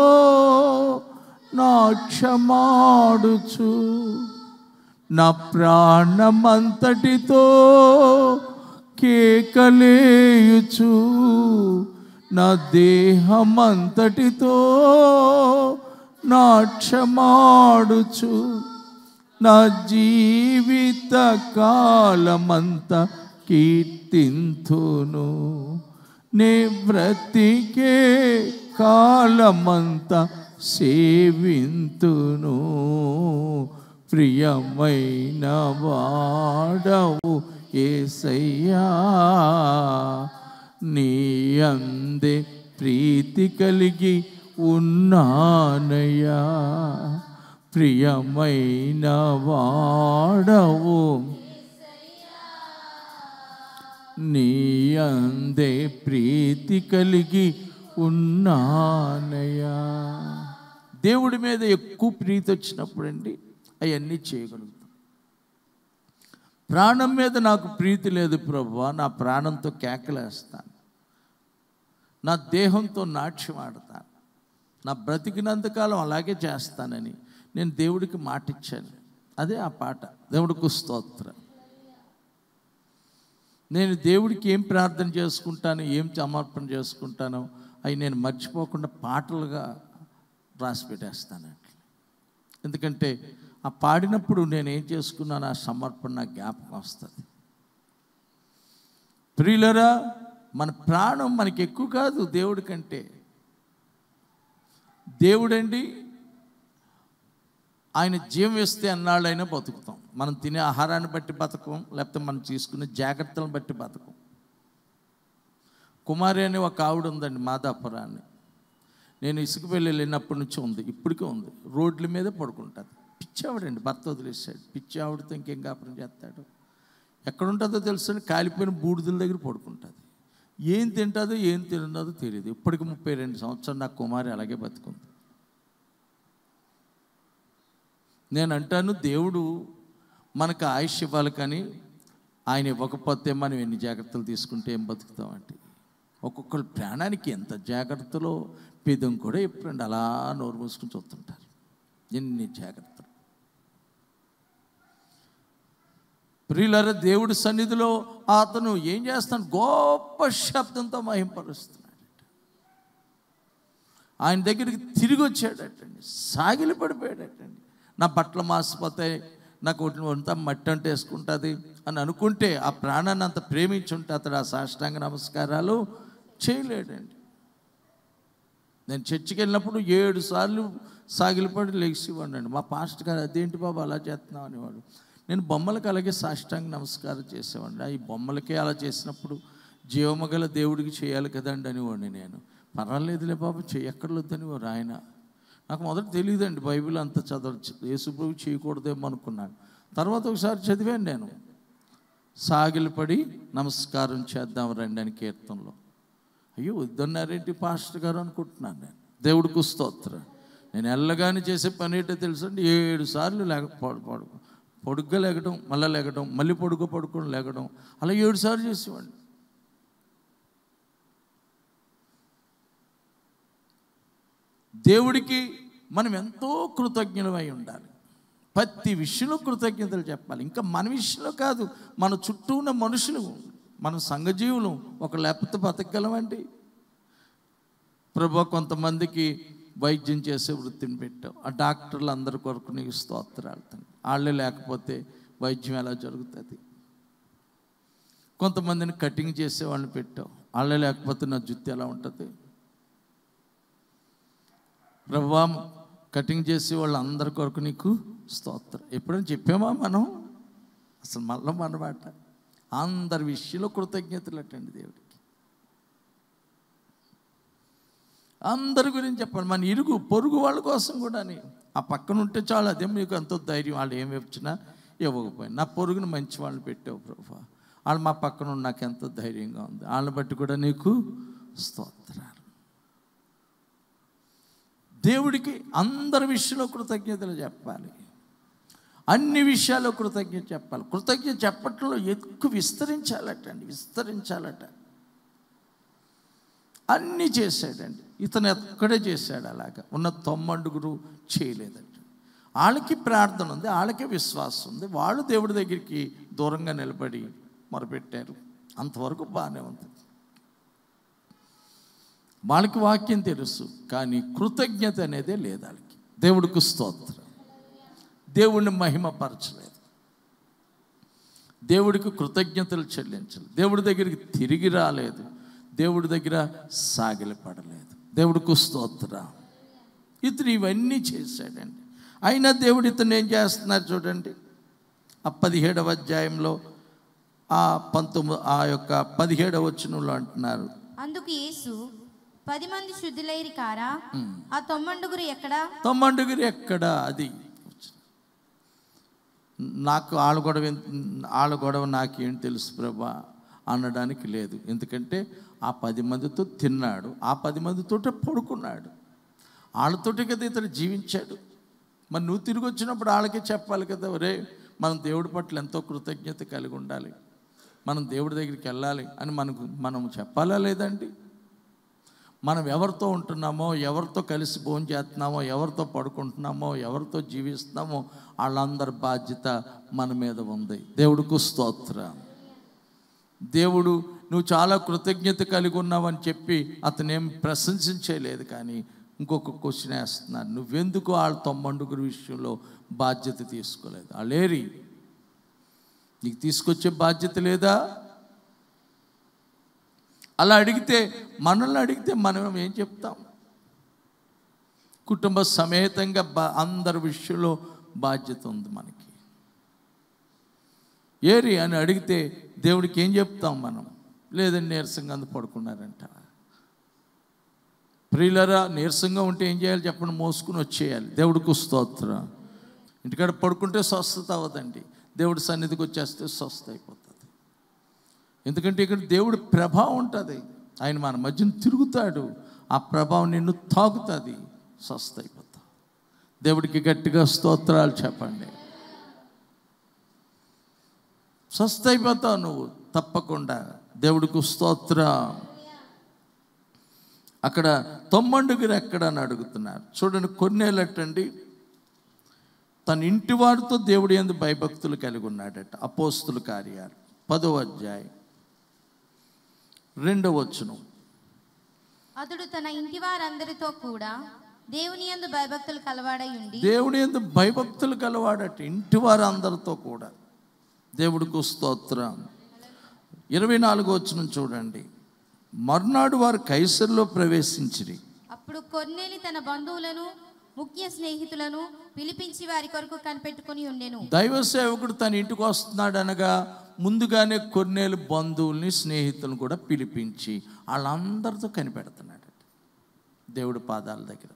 నాక్షమాడుచు నా ప్రాణమంతటితో కేకలేయుచు నా దేహమంతటితో నాక్షమాడుచు నా జీవిత కాలమంత కీర్తింతును నే బ్రతికే కాలమంత సేవింతును ప్రియమైన వాడవు ఏసయ్యా నీ అందే ప్రీతి కలిగి ఉన్నానయ్యా ప్రియమైన వాడవు నీ అందే ప్రీతి కలిగి ఉన్నానయ్యా దేవుడి మీద ఎక్కువ ప్రీతి వచ్చినప్పుడండి అవన్నీ చేయగలుగుతాం ప్రాణం మీద నాకు ప్రీతి లేదు ప్రభు నా ప్రాణంతో కేకలేస్తాను నా దేహంతో నాట్యం ఆడతాను నా బ్రతికినంతకాలం అలాగే చేస్తానని నేను దేవుడికి మాట ఇచ్చాను అదే ఆ పాట దేవుడికి స్తోత్రం నేను దేవుడికి ఏం ప్రార్థన చేసుకుంటాను ఏం సమర్పణ చేసుకుంటానో అవి నేను మర్చిపోకుండా పాటలుగా రాసి పెట్టేస్తాను ఎందుకంటే ఆ పాడినప్పుడు నేను ఏం చేసుకున్నాను ఆ సమర్పణ నాకు జ్ఞాపకం వస్తుంది ప్రియులరా మన ప్రాణం మనకి ఎక్కువ కాదు దేవుడి కంటే దేవుడండి ఆయన జీవం వేస్తే అన్నాళ్ళైనా బతుకుతాం మనం తినే ఆహారాన్ని బట్టి బతకం లేకపోతే మనం తీసుకునే జాగ్రత్తలను బట్టి బతకం కుమారి అనే ఒక ఆవిడ ఉందండి మాదాపురాన్ని నేను ఇసుక వెళ్ళి వెళ్ళినప్పటి నుంచి ఉంది ఇప్పటికే ఉంది రోడ్ల మీద పడుకుంటుంది పిచ్చి ఆవిడండి భర్త వదిలేసాడు పిచ్చి ఆవిడతో ఇంకేం కాపురం చేస్తాడు ఎక్కడ ఉంటుందో తెలుసు కాలిపోయిన బూడిదల దగ్గర పడుకుంటుంది ఏం తింటుందో ఏం తిన్నదో తెలియదు ఇప్పటికి ముప్పై రెండు సంవత్సరాలు నా కుమారి అలాగే బతుకుంది నేను అంటాను దేవుడు మనకు ఆయుష్ ఇవ్వాలి కానీ ఆయన ఇవ్వకపోతే మనం ఎన్ని జాగ్రత్తలు తీసుకుంటే ఏం బతుకుతామంటే ఒక్కొక్కరు ప్రాణానికి ఎంత జాగ్రత్తలో పెదం కూడా ఎప్పుడండి అలా నోరు మూసుకుని చూస్తుంటారు ఎన్ని జాగ్రత్తలు ప్రియులర దేవుడి సన్నిధిలో అతను ఏం చేస్తాడు గొప్ప శబ్దంతో మహింపరుస్తున్నాడు ఆయన దగ్గరికి తిరిగి వచ్చాడటండి సాగిలి పడిపోయాడటండి నా బట్టలు మాసిపోతాయి నాకు ఒంటి- అంతా మట్టి అంటే వేసుకుంటుంది అని అనుకుంటే ఆ ప్రాణాన్ని అంత ప్రేమించుంటే అతడు ఆ సాష్టాంగ నమస్కారాలు చేయలేడండి నేను చర్చికి వెళ్ళినప్పుడు ఏడు సార్లు సాగిలిపడి లేచివ్వండి మా పాస్టర్ గారు అదేంటి బాబు అలా చేస్తున్నావు అనేవాడు నేను బొమ్మలకు అలాగే సాష్టాంగ నమస్కారం చేసేవాడిని ఈ బొమ్మలకే అలా చేసినప్పుడు జీవమగల దేవుడికి చేయాలి కదండి అనేవాడిని నేను పర్వాలేదులే బాబు చేయక్కర్లేదని వారు ఆయన నాకు మొదట తెలియదండి బైబిల్ అంత చదవచ్చు యేసుప్రభు చేయకూడదేమో అనుకున్నాను తర్వాత ఒకసారి చదివాను నేను సాగిలిపడి నమస్కారం చేద్దాం రండి అని కీర్తనలో అయ్యో వద్దన్నారేంటి పాస్టర్ గారు అనుకుంటున్నాను నేను దేవుడికి స్తోత్రం నేను ఎల్లగానే చేసే పని ఏంటో తెలుసండి ఏడు సార్లు లేక పడు పడు పొడుగ్గా లేగడం మళ్ళీ లేగడం మళ్ళీ పొడుగ్గా పడుకొని లేగడం అలా ఏడు సార్లు చేసేవాడిని దేవుడికి మనం ఎంతో కృతజ్ఞులమై ఉండాలి ప్రతి విషయంలో కృతజ్ఞతలు చెప్పాలి ఇంకా మన విషయంలో కాదు మన చుట్టూ ఉన్న మనుషులు మన సంఘజీవులు ఒక లేకపోతే బతకగలమండి ప్రభు కొంతమందికి వైద్యం చేసే వృత్తిని పెట్టావు ఆ డాక్టర్లు అందరి కొరకు నీకు స్తోత్రాలు తండ్రి వాళ్ళే లేకపోతే వైద్యం ఎలా జరుగుతుంది కొంతమందిని కటింగ్ చేసే వాళ్ళని పెట్టావు వాళ్ళే లేకపోతే నా జుత్తు ఎలా ఉంటుంది ప్రభా కటింగ్ చేసే వాళ్ళు అందరి కొరకు నీకు స్తోత్రం ఎప్పుడైనా చెప్పామా మనం అసలు మళ్ళీ మనమాట అందరి విషయంలో కృతజ్ఞతలు అట్టండి దేవుడికి అందరి గురించి చెప్పాలి మన ఇరుగు పొరుగు వాళ్ళ కోసం కూడా ఆ పక్కన ఉంటే చాలు అదే మీకు ఎంతో ధైర్యం వాళ్ళు ఏమి ఇచ్చినా ఇవ్వకపోయినా నా పొరుగుని మంచి వాళ్ళని పెట్టావు ప్రభా వాళ్ళు మా పక్కన ఉన్న నాకు ఎంతో ధైర్యంగా ఉంది వాళ్ళని బట్టి కూడా నీకు స్తోత్రాలు దేవుడికి అందరి విషయంలో కృతజ్ఞతలు చెప్పాలి అన్ని విషయాల్లో కృతజ్ఞత చెప్పాలి కృతజ్ఞత చెప్పట్లో ఎక్కువ విస్తరించాలట అండి విస్తరించాలట అన్నీ చేశాడండి ఇతను ఎక్కడే చేశాడు అలాగా ఉన్న తొమ్మండుగురు చేయలేదండి వాళ్ళకి ప్రార్థన ఉంది వాళ్ళకి విశ్వాసం ఉంది వాళ్ళు దేవుడి దగ్గరికి దూరంగా నిలబడి మొరపెట్టారు అంతవరకు బాగానే ఉంది వాళ్ళకి వాక్యం తెలుసు కానీ కృతజ్ఞత అనేదే లేదు వాళ్ళకి దేవుడికి స్తోత్రం దేవుడిని మహిమపరచలేదు దేవుడికి కృతజ్ఞతలు చెల్లించలేదు దేవుడి దగ్గరికి తిరిగి రాలేదు దేవుడి దగ్గర సాగిలపడలేదు దేవుడికి స్తోత్రం ఇతను ఇవన్నీ చేశాడండి అయినా దేవుడు ఇతను ఏం చేస్తున్నారు చూడండి ఆ పదిహేడవ అధ్యాయంలో ఆ పంతొమ్మిది ఆ యొక్క పదిహేడవ వచనంలో అంటున్నారు అందుకు యేసు పది మంది శుద్ధులైరి కారా ఆ తొమ్మండుగురు ఎక్కడా తమ్మండుగురు ఎక్కడ అది నాకు ఆళ్ళ గొడవ ఎంత- ఆళ్ళ గొడవ నాకేం తెలుసు ప్రభా అనడానికి లేదు ఎందుకంటే ఆ పది మందితో తిన్నాడు ఆ పది మందితోటే పడుకున్నాడు వాళ్ళతోటి కదా ఇతడు జీవించాడు మరి నువ్వు తిరిగి వచ్చినప్పుడు వాళ్ళకే చెప్పాలి కదా ఒరే మనం దేవుడి పట్ల ఎంతో కృతజ్ఞత కలిగి ఉండాలి మనం దేవుడి దగ్గరికి వెళ్ళాలి అని మనకు మనం చెప్పాలా లేదండి మనం ఎవరితో ఉంటున్నామో ఎవరితో కలిసి భోజనం చేస్తున్నామో ఎవరితో పడుకుంటున్నామో ఎవరితో జీవిస్తున్నామో వాళ్ళందరి బాధ్యత మన మీద ఉంది దేవుడికి స్తోత్రం దేవుడు నువ్వు చాలా కృతజ్ఞత కలిగి ఉన్నావని చెప్పి అతనేం ప్రశంసించలేదు కానీ ఇంకొక క్వశ్చన్ వేస్తున్నారు నువ్వెందుకు వాళ్ళ తొమ్మండుగురు విషయంలో బాధ్యత తీసుకోలేదు వాళ్ళేరి నీకు తీసుకొచ్చే బాధ్యత లేదా అలా అడిగితే మనల్ని అడిగితే మనం ఏం చెప్తాం కుటుంబ సమేతంగా బా అందరి విషయంలో బాధ్యత ఉంది మనకి ఏరి అని అడిగితే దేవుడికి ఏం చెప్తాం మనం లేదండి నీరసంగా అందు పడుకున్నారంట ప్రియులరా నీరసంగా ఉంటే ఏం చేయాలి చెప్పండి మోసుకుని వచ్చేయాలి దేవుడికి స్తోత్రం ఇంటికాడ పడుకుంటే స్వస్థత అవ్వదండి దేవుడి సన్నిధికి వచ్చేస్తే స్వస్థ అయిపోతుంది ఎందుకంటే ఇక్కడ దేవుడి ప్రభావం ఉంటుంది ఆయన మన మధ్యన తిరుగుతాడు ఆ ప్రభావం నిన్ను తాకుతుంది స్వస్థ అయిపోతావు దేవుడికి గట్టిగా స్తోత్రాలు చెప్పండి స్వస్థ అయిపోతావు నువ్వు తప్పకుండా దేవుడికి స్తోత్రం అక్కడ తొమ్మండుగురు ఎక్కడ అని అడుగుతున్నారు చూడండి కొన్నేళ్ళటండి తన ఇంటి వారితో దేవుడి ఎందు భయభక్తులు కలిగి ఉన్నాడట అపోస్తుల కార్యాలు పదో అధ్యాయం రెండవ వచనం అతడు తన ఇంటి వారందరితో కూడా దేవుని యందు భయభక్తులు కలవాడై ఉండి దేవుడి ఎందు భయభక్తులు కలవాడట ఇంటి వారు అందరితో కూడా దేవుడికి స్తోత్రం ఇరవై నాలుగో వచనం చూడండి మర్నాడు వారు కైసర్లో ప్రవేశించిరి అప్పుడు కొన్నేలి తన బంధువులను ముఖ్య స్నేహితులను పిలిపించి వారి కొరకు కనిపెట్టుకుని ఉండెను దైవ సేవకుడు తన ఇంటికి వస్తున్నాడు అనగా ముందుగానే కొన్నేళ్ళు బంధువుల్ని స్నేహితులను కూడా పిలిపించి వాళ్ళందరితో కనిపెడుతున్నాడు దేవుడి పాదాల దగ్గర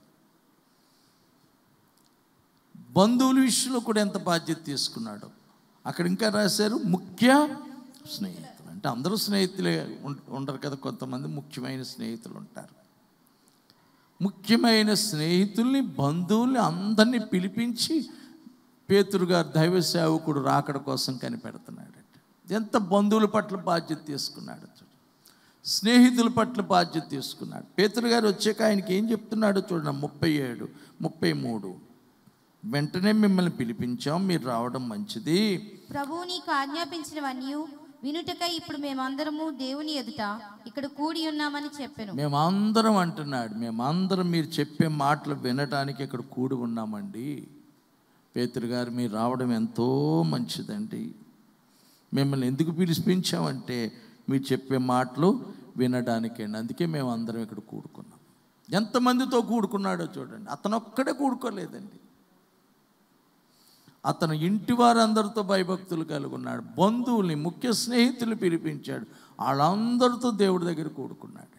బంధువుల విషయంలో కూడా ఎంత బాధ్యత తీసుకున్నాడు అక్కడ ఇంకా రాశారు ముఖ్య స్నేహితులు అంటే అందరూ స్నేహితులే ఉం- ఉండరు కదా కొంతమంది ముఖ్యమైన స్నేహితులు ఉంటారు ముఖ్యమైన స్నేహితుల్ని బంధువుల్ని అందరినీ పిలిపించి పేతురు గారు దైవ సేవకుడు రాకడ కోసం కనిపెడుతున్నాడు ఎంత బంధువుల పట్ల బాధ్యత తీసుకున్నాడు చూడు స్నేహితుల పట్ల బాధ్యత తీసుకున్నాడు పేతురు గారు వచ్చాక ఆయనకి ఏం చెప్తున్నాడో చూడండి ముప్పై ఏడు ముప్పై మూడు వెంటనే మిమ్మల్ని పిలిపించాం మీరు రావడం మంచిది ప్రభువు నీకు ఆజ్ఞాపించినవన్నీ వినుటకై ఇప్పుడు మేమందరము దేవుని ఎదుట ఇక్కడ కూడి ఉన్నామని చెప్పెను మేమందరం అంటున్నాడు మేమందరం మీరు చెప్పే మాటలు వినటానికి ఇక్కడ కూడి ఉన్నామండి పేతురు గారు మీరు రావడం ఎంతో మంచిదండి మిమ్మల్ని ఎందుకు పిలిపించామంటే మీరు చెప్పే మాటలు వినడానికండి అందుకే మేము అందరం ఇక్కడ కూడుకున్నాం ఎంతమందితో కూడుకున్నాడో చూడండి అతను ఒక్కడే కూడుకోలేదండి అతను ఇంటి వారందరితో భయభక్తులు కలిగి ఉన్నాడు బంధువుల్ని ముఖ్య స్నేహితులు పిలిపించాడు వాళ్ళందరితో దేవుడి దగ్గర కూడుకున్నాడండి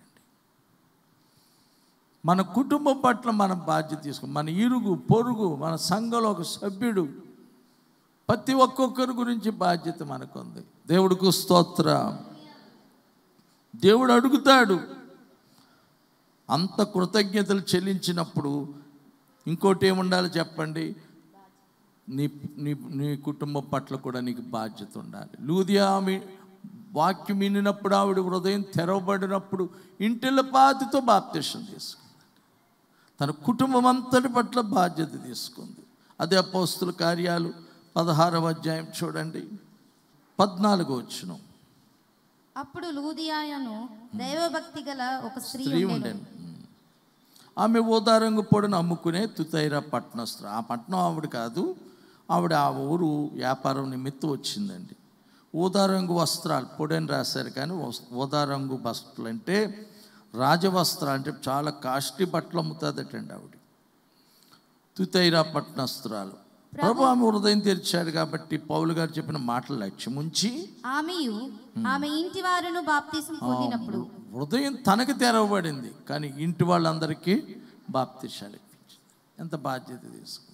మన కుటుంబం పట్ల మనం బాధ్యత తీసుకుని మన ఇరుగు పొరుగు మన సంఘంలో ఒక సభ్యుడు ప్రతి ఒక్కొక్కరి గురించి బాధ్యత మనకుంది దేవుడికి స్తోత్ర దేవుడు అడుగుతాడు అంత కృతజ్ఞతలు చెల్లించినప్పుడు ఇంకోటి ఏముండాలి చెప్పండి నీ నీ నీ కుటుంబం పట్ల కూడా నీకు బాధ్యత ఉండాలి లూదియా ఆమె వాక్యం వినినప్పుడు ఆవిడ హృదయం తెరవబడినప్పుడు ఇంటిల పాతితో బాప్తీసం తీసుకుంది తన కుటుంబం అంతటి పట్ల బాధ్యత తీసుకుంది అదే అపోస్తుల కార్యాలు పదహారవ అధ్యాయం చూడండి పద్నాలుగు వచ్చును అప్పుడు లూదియాయను దైవభక్తి గల ఒక స్త్రీ స్త్రీ ఉండెను. ఉండేను ఆమె ఓదారంగు పొడిని అమ్ముకునే తుతైరా పట్టణస్థులు ఆ పట్టణం ఆవిడ కాదు ఆవిడ ఆ ఊరు వ్యాపారం నిమిత్తం వచ్చిందండి ఊదారంగు వస్త్రాలు పొడని రాశారు కానీ వస్- ఊదారంగు బస్త్రాలు అంటే రాజవస్త్రాలు అంటే చాలా కాస్ట్లీ బట్టలు అమ్ముతుందటండి ఆవిడ తుతైరా పట్టణస్త్రాలు ప్రభు ఆమె హృదయం తెరిచాడు కాబట్టి పౌలు గారు చెప్పిన మాటలు లక్ష్యం ఉంచి ఆమెయు ఆమె ఇంటి వారును బాప్తీసం పొందినప్పుడు హృదయం తనకు తెరవబడింది కానీ ఇంటి వాళ్ళందరికీ బాప్తిషాలు ఇప్పించింది ఎంత బాధ్యత తీసుకుంది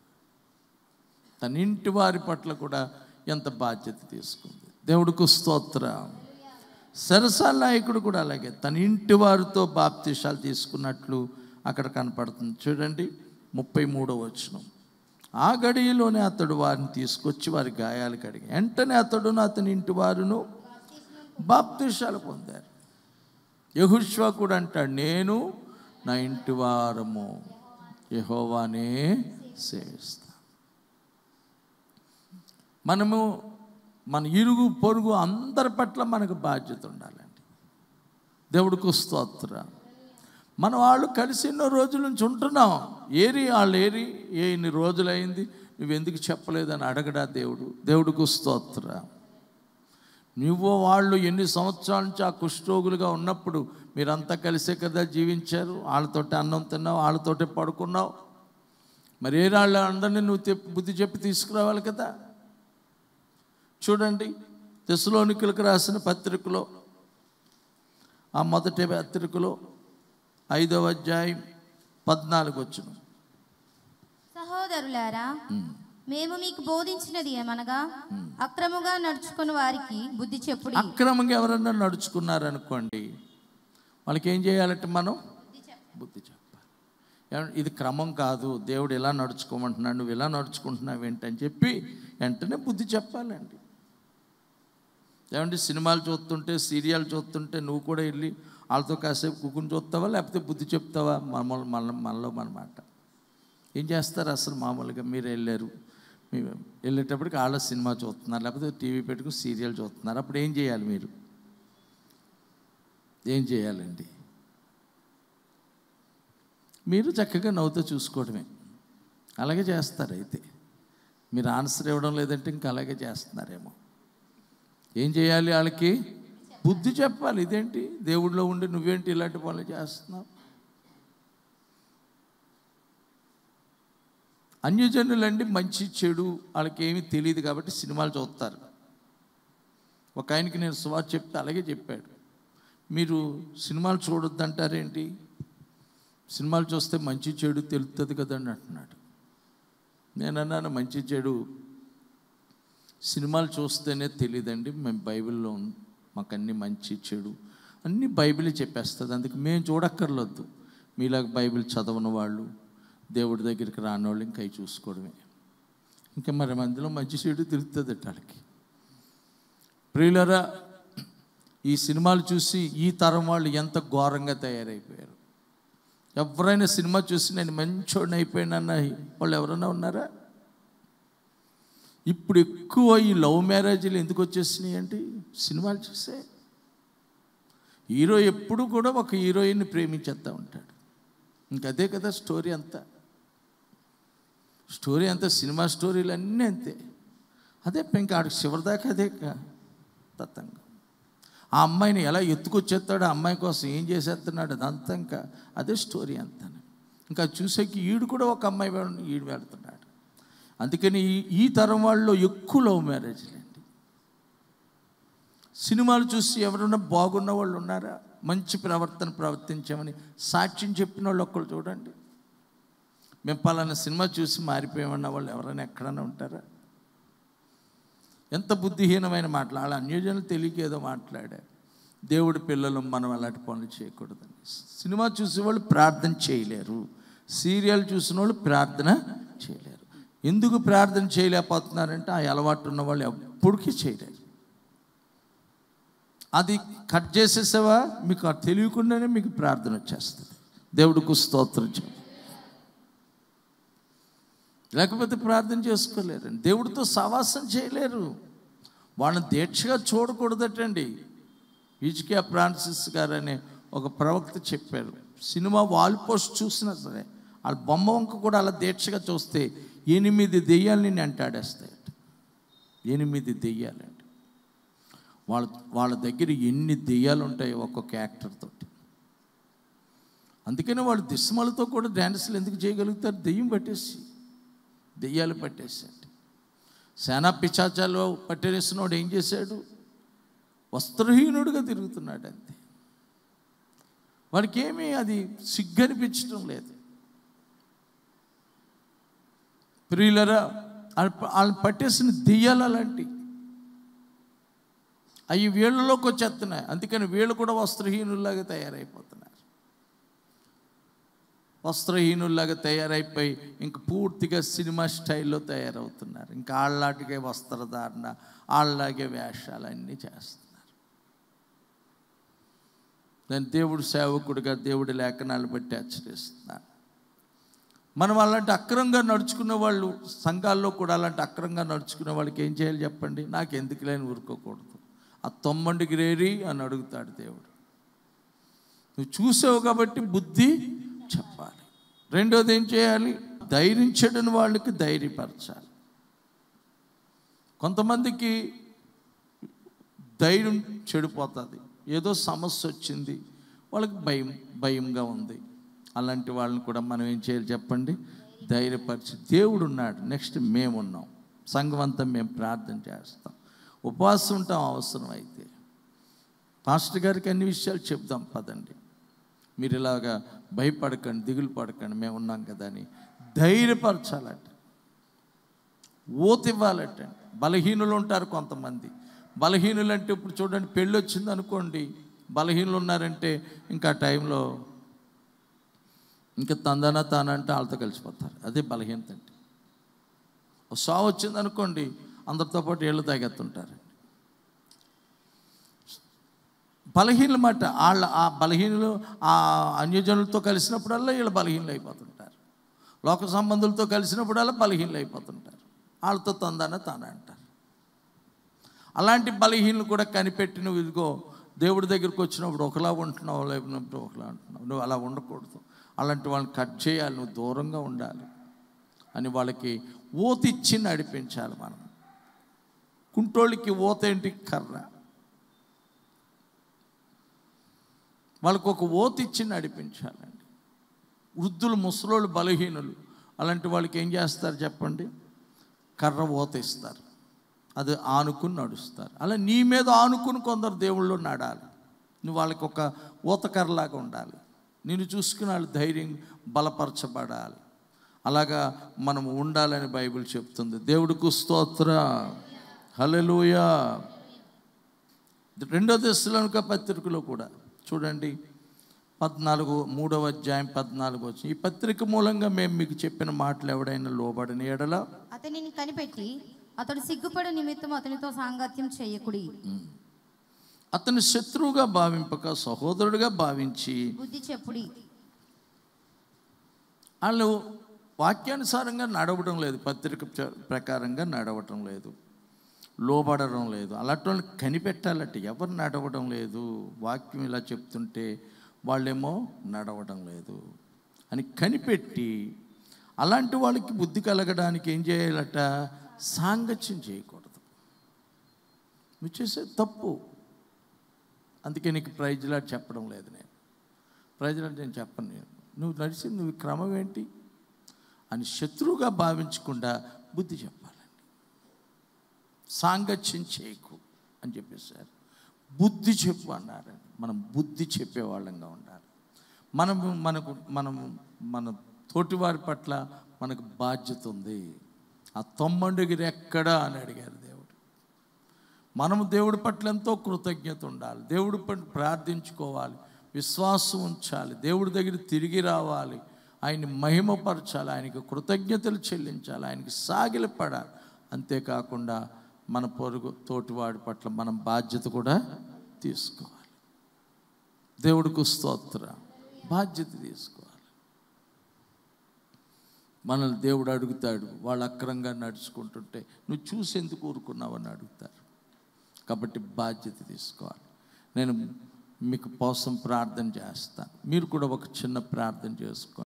తన ఇంటి వారి పట్ల కూడా ఎంత బాధ్యత తీసుకుంది దేవుడికి స్తోత్ర సరసాల నాయకుడు కూడా అలాగే తన ఇంటి వారితో బాప్తిషాలు తీసుకున్నట్లు అక్కడ కనపడుతుంది చూడండి ముప్పై మూడో వచనం ఆ గడియలోనే అతడు వారిని తీసుకొచ్చి వారి గాయాలు కడిగి వెంటనే అతడును అతని ఇంటి వారును బాప్తిషాలు పొందారు యహుష్వా కూడా అంటాడు నేను నా ఇంటి వారము యహోవానే సేవిస్తా మనము మన ఇరుగు పొరుగు అందరి పట్ల మనకు బాధ్యత ఉండాలండి దేవుడికి స్తోత్ర మన వాళ్ళు కలిసి ఎన్నో రోజుల నుంచి ఉంటున్నాం ఏరి వాళ్ళు ఏరి ఏ ఇన్ని రోజులైంది నువ్వెందుకు చెప్పలేదని అడగడా దేవుడు దేవుడికి స్తోత్ర నువ్వు వాళ్ళు ఎన్ని సంవత్సరాల నుంచి ఆ కుష్ఠరోగులుగా ఉన్నప్పుడు మీరంతా కలిసే కదా జీవించారు వాళ్ళతోటి అన్నం తిన్నావు వాళ్ళతోటే పడుకున్నావు మరి ఏ వాళ్ళ అందరినీ నువ్వు తెప్పి బుద్ధి చెప్పి తీసుకురావాలి కదా చూడండి తెసలోనికులకు రాసిన పత్రికలో ఆ మొదటి పత్రికలో ఐదవ అధ్యాయం పద్నాలుగు వచ్చిన సహోదరులారా మేము మీకు బోధించినది ఏమనగా అక్రముగా నడుచుకుని వారికి బుద్ధి చెప్పుడి అక్రమంగా ఎవరన్నా నడుచుకున్నారనుకోండి వాళ్ళకి ఏం చేయాలంటే మనం బుద్ధి చెప్పాలి ఏమంటే ఇది క్రమం కాదు దేవుడు ఇలా నడుచుకోమంటున్నాడు నువ్వు ఇలా నడుచుకుంటున్నావు ఏంటని చెప్పి వెంటనే బుద్ధి చెప్పాలండి ఏమంటే సినిమాలు చూస్తుంటే సీరియల్ చూస్తుంటే నువ్వు కూడా వెళ్ళి వాళ్ళతో కాసేపు కుక్కుని చూస్తావా లేకపోతే బుద్ధి చెప్తావా మన మన మనలో మన మాట ఏం చేస్తారు అసలు మామూలుగా మీరు వెళ్ళారు మీరు వెళ్ళేటప్పటికి వాళ్ళ సినిమా చూస్తున్నారు లేకపోతే టీవీ పెట్టుకుని సీరియల్ చూస్తున్నారు అప్పుడు ఏం చేయాలి మీరు ఏం చేయాలండి మీరు చక్కగా నవ్వుతూ చూసుకోవడమే అలాగే చేస్తారు అయితే మీరు ఆన్సర్ ఇవ్వడం లేదంటే ఇంకా అలాగే చేస్తున్నారేమో ఏం చేయాలి వాళ్ళకి బుద్ధి చెప్పాలి ఇదేంటి దేవుడిలో ఉండి నువ్వేంటి ఇలాంటి పనులు చేస్తున్నావు అన్యజనులండి మంచి చెడు వాళ్ళకి ఏమీ తెలియదు కాబట్టి సినిమాలు చూస్తారు ఒక ఆయనకి నేను సువార్ చెప్తే అలాగే చెప్పాడు మీరు సినిమాలు చూడొద్దంటారేంటి సినిమాలు చూస్తే మంచి చెడు తెలుస్తుంది కదండి అంటున్నాడు నేను అన్నాను మంచి చెడు సినిమాలు చూస్తేనే తెలియదండి మేము బైబిల్లో ఉంది మాకు అన్ని మంచి చెడు అన్ని బైబిలే చెప్పేస్తుంది అందుకే మేము చూడక్కర్లొద్దు మీలాగ బైబిల్ చదవని వాళ్ళు దేవుడి దగ్గరికి రాని వాళ్ళు ఇంకా అవి చూసుకోవడమే ఇంకా మరి మందిలో మంచి చెడు తెలుస్తుంది వాళ్ళకి ప్రియులరా ఈ సినిమాలు చూసి ఈ తరం వాళ్ళు ఎంత ఘోరంగా తయారైపోయారు ఎవరైనా సినిమా చూసి నేను మంచోడిని అయిపోయానన్న వాళ్ళు ఎవరైనా ఉన్నారా ఇప్పుడు ఎక్కువ ఈ లవ్ మ్యారేజ్లు ఎందుకు వచ్చేసినాయి అంటే సినిమాలు చూసే హీరో ఎప్పుడు కూడా ఒక హీరోయిన్ని ప్రేమించేస్తూ ఉంటాడు ఇంక అదే కదా స్టోరీ అంతా స్టోరీ అంతా సినిమా స్టోరీలు అన్నీ అంతే అదే ఇంకా ఆడికి చివరిదాకా అదే తత్తంగా ఆ అమ్మాయిని ఎలా ఎత్తుకొచ్చేస్తాడు ఆ అమ్మాయి కోసం ఏం చేసేస్తున్నాడు అదంతా ఇంకా అదే స్టోరీ అంతా ఇంకా చూసేకి ఈడు కూడా ఒక అమ్మాయి వె- ఈడు వెళ్తున్నాడు అందుకని ఈ ఈ తరం వాళ్ళలో ఎక్కువ లవ్ మ్యారేజ్లు అండి సినిమాలు చూసి ఎవరైనా బాగున్న వాళ్ళు ఉన్నారా మంచి ప్రవర్తన ప్రవర్తించామని సాక్ష్యం చెప్పిన వాళ్ళు ఒక్కరు చూడండి మేము పలానా సినిమా చూసి మారిపోయామన్న వాళ్ళు ఎవరైనా ఎక్కడైనా ఉంటారా ఎంత బుద్ధిహీనమైన మాటలు వాళ్ళ అన్యోజనులు తెలియక ఏదో మాట్లాడారు దేవుడి పిల్లలు మనం అలాంటి పనులు చేయకూడదని సినిమా చూసేవాళ్ళు ప్రార్థన చేయలేరు సీరియల్ చూసిన వాళ్ళు ప్రార్థన చేయలేరు ఎందుకు ప్రార్థన చేయలేకపోతున్నారంటే ఆ అలవాటు ఉన్న వాళ్ళు ఎప్పటికీ చేయలేరు అది కట్ చేసేసావా మీకు అది తెలియకుండానే మీకు ప్రార్థన వచ్చేస్తుంది దేవుడికి స్తోత్రం చెప్పు లేకపోతే ప్రార్థన చేసుకోలేరండి దేవుడితో సవాసం చేయలేరు వాళ్ళని దీక్షగా చూడకూడదటండి ఈజ్కియా ఫ్రాన్సిస్ గారు అనే ఒక ప్రవక్త చెప్పారు సినిమా వాల్ పోస్ట్ చూసినా సరే వాళ్ళ బొమ్మ వంక కూడా అలా దీక్షగా చూస్తే ఎనిమిది దెయ్యాలు నిన్ను అంటాడేస్తాయట ఎనిమిది దెయ్యాలండి వాళ్ళ వాళ్ళ దగ్గర ఎన్ని దెయ్యాలు ఉంటాయో ఒక్కొక్క యాక్టర్ తోటి అందుకని వాళ్ళు దిశమలతో కూడా డ్యాన్సులు ఎందుకు చేయగలుగుతారు దెయ్యం పట్టేసి దెయ్యాలు పట్టేసాడు సేనా పిచాచాలు పట్టేసినోడు ఏం చేశాడు వస్త్రహీనుడుగా తిరుగుతున్నాడు అంతే వాడికి ఏమీ అది సిగ్గనిపించడం లేదు ప్రియులరా వాళ్ళ- వాళ్ళని పట్టేసిన దెయ్యాలు అలాంటి అవి వీళ్ళలోకి వచ్చేస్తున్నాయి అందుకని వీళ్ళు కూడా వస్త్రహీనుల్లాగా తయారైపోతున్నారు వస్త్రహీనుల్లాగా తయారైపోయి ఇంక పూర్తిగా సినిమా స్టైల్లో తయారవుతున్నారు ఇంకా ఆళ్ళలాగే వస్త్రధారణ ఆళ్ళలాగే వేషాలన్నీ చేస్తున్నారు నేను దేవుడు సేవకుడిగా దేవుడి లేఖనాలు బట్టి హెచ్చరిస్తున్నాను మనం అలాంటి అక్రంగా నడుచుకునే వాళ్ళు సంఘాల్లో కూడా అలాంటి అక్రంగా నడుచుకునే వాళ్ళకి ఏం చేయాలి చెప్పండి నాకు ఎందుకు లేని ఊరుకోకూడదు ఆ తొమ్మండికి రేరి అని అడుగుతాడు దేవుడు నువ్వు చూసావు కాబట్టి బుద్ధి చెప్పాలి రెండోది ఏం చేయాలి ధైర్యం చెడని వాళ్ళకి ధైర్యపరచాలి కొంతమందికి ధైర్యం చెడిపోతుంది ఏదో సమస్య వచ్చింది వాళ్ళకి భయం భయంగా ఉంది అలాంటి వాళ్ళని కూడా మనం ఏం చేయాలి చెప్పండి ధైర్యపరిచి దేవుడు ఉన్నాడు నెక్స్ట్ మేము ఉన్నాం సంఘం అంతా మేము ప్రార్థన చేస్తాం ఉపవాసం ఉంటాం అవసరం అయితే పాస్టర్ గారికి అన్ని విషయాలు చెప్దాం పదండి మీరు ఇలాగా భయపడకండి దిగులు పడకండి మేము ఉన్నాం కదా అని ధైర్యపరచాలట ఓత ఇవ్వాలటండి బలహీనులు ఉంటారు కొంతమంది బలహీనులు అంటే ఇప్పుడు చూడండి పెళ్ళి వచ్చింది అనుకోండి బలహీనులు ఉన్నారంటే ఇంకా ఆ టైంలో ఇంకా తందన తానంటే వాళ్ళతో కలిసిపోతారు అదే బలహీనత అంటే ఓ సావు వచ్చింది అనుకోండి అందరితో పాటు ఏళ్ళు తాగెత్తుంటారు బలహీనల మాట వాళ్ళ ఆ బలహీనులు ఆ అన్యజనులతో కలిసినప్పుడల్లా వీళ్ళు బలహీనలు అయిపోతుంటారు లోక సంబంధులతో కలిసినప్పుడల్లా బలహీనలు అయిపోతుంటారు వాళ్ళతో తొందన తాను అంటారు అలాంటి బలహీనలు కూడా కనిపెట్టి నువ్వు ఇదిగో దేవుడి దగ్గరికి వచ్చినప్పుడు ఒకలా ఉంటున్నావు లేకపోతే ఒకలా ఉంటున్నావు నువ్వు అలా ఉండకూడదు అలాంటి వాళ్ళని కట్ చేయాలి నువ్వు దూరంగా ఉండాలి అని వాళ్ళకి ఓతిచ్చి నడిపించాలి మనం కుంటోళ్ళకి ఓత ఏంటి కర్ర వాళ్ళకు ఒక ఓతిచ్చి నడిపించాలండి వృద్ధులు ముసలోళ్ళు బలహీనులు అలాంటి వాళ్ళకి ఏం చేస్తారు చెప్పండి కర్ర ఓత ఇస్తారు అది ఆనుకుని నడుస్తారు అలా నీ మీద ఆనుకుని కొందరు దేవుళ్ళు నడాలి నువ్వు వాళ్ళకి ఒక ఊతకర్రలాగా ఉండాలి నిన్ను చూసుకుని వాళ్ళు ధైర్యం బలపరచబడాలి అలాగా మనం ఉండాలని బైబిల్ చెప్తుంది దేవుడికి స్తోత్ర హల్లెలూయా రెండో దశలోనిక పత్రికలో కూడా చూడండి పద్నాలుగు మూడవ అధ్యాయం పద్నాలుగు వచ్చి ఈ పత్రిక మూలంగా మేము మీకు చెప్పిన మాటలు ఎవడైనా లోబడిన ఎడల అతనిని కనిపెట్టి అతడు సిగ్గుపడు నిమిత్తం అతనితో సాంగత్యం చేయకుడి అతని శత్రువుగా భావింపక సహోదరుడిగా భావించి బుద్ధి చెప్పుడి వాళ్ళు వాక్యానుసారంగా నడవడం లేదు పత్రిక ప్ర- ప్రకారంగా నడవటం లేదు లోబడడం లేదు అలాంటి వాళ్ళని కనిపెట్టాలంటే ఎవరు నడవడం లేదు వాక్యం ఇలా చెప్తుంటే వాళ్ళేమో నడవడం లేదు అని కనిపెట్టి అలాంటి వాళ్ళకి బుద్ధి కలగడానికి ఏం చేయాలట సాంగత్యం చేయకూడదు నువ్వు చేసే తప్పు అందుకే నీకు ప్రైజ్లా చెప్పడం లేదు నేను ప్రైజ్లా నేను చెప్పను నేను నువ్వు నడిచింది నువ్వు ఈ క్రమం ఏంటి అని శత్రువుగా భావించకుండా బుద్ధి చెప్పాలండి సాంగత్యం చేయకు అని చెప్పేశారు బుద్ధి చెప్పు అన్నారండి మనం బుద్ధి చెప్పేవాళ్ళంగా ఉండాలి మనము మనకు మనం మన తోటివారి పట్ల మనకు బాధ్యత ఉంది ఆ తొమ్మండుగిరి ఎక్కడా అని అడిగారు దేవుడు మనము దేవుడి పట్ల ఎంతో కృతజ్ఞత ఉండాలి దేవుడి పట్ల ప్రార్థించుకోవాలి విశ్వాసం ఉంచాలి దేవుడి దగ్గర తిరిగి రావాలి ఆయన్ని మహిమపరచాలి ఆయనకి కృతజ్ఞతలు చెల్లించాలి ఆయనకి సాగిలపడాలి అంతేకాకుండా మన పొరుగు తోటివాడి పట్ల మనం బాధ్యత కూడా తీసుకోవాలి దేవుడికి స్తోత్ర బాధ్యత తీసుకోవాలి మనల్ని దేవుడు అడుగుతాడు వాళ్ళు అక్రంగా నడుచుకుంటుంటే నువ్వు చూసి ఎందుకు ఊరుకున్నావని అడుగుతారు కాబట్టి బాధ్యత తీసుకోవాలి నేను మీకు కోసం ప్రార్థన చేస్తాను మీరు కూడా ఒక చిన్న ప్రార్థన చేసుకోండి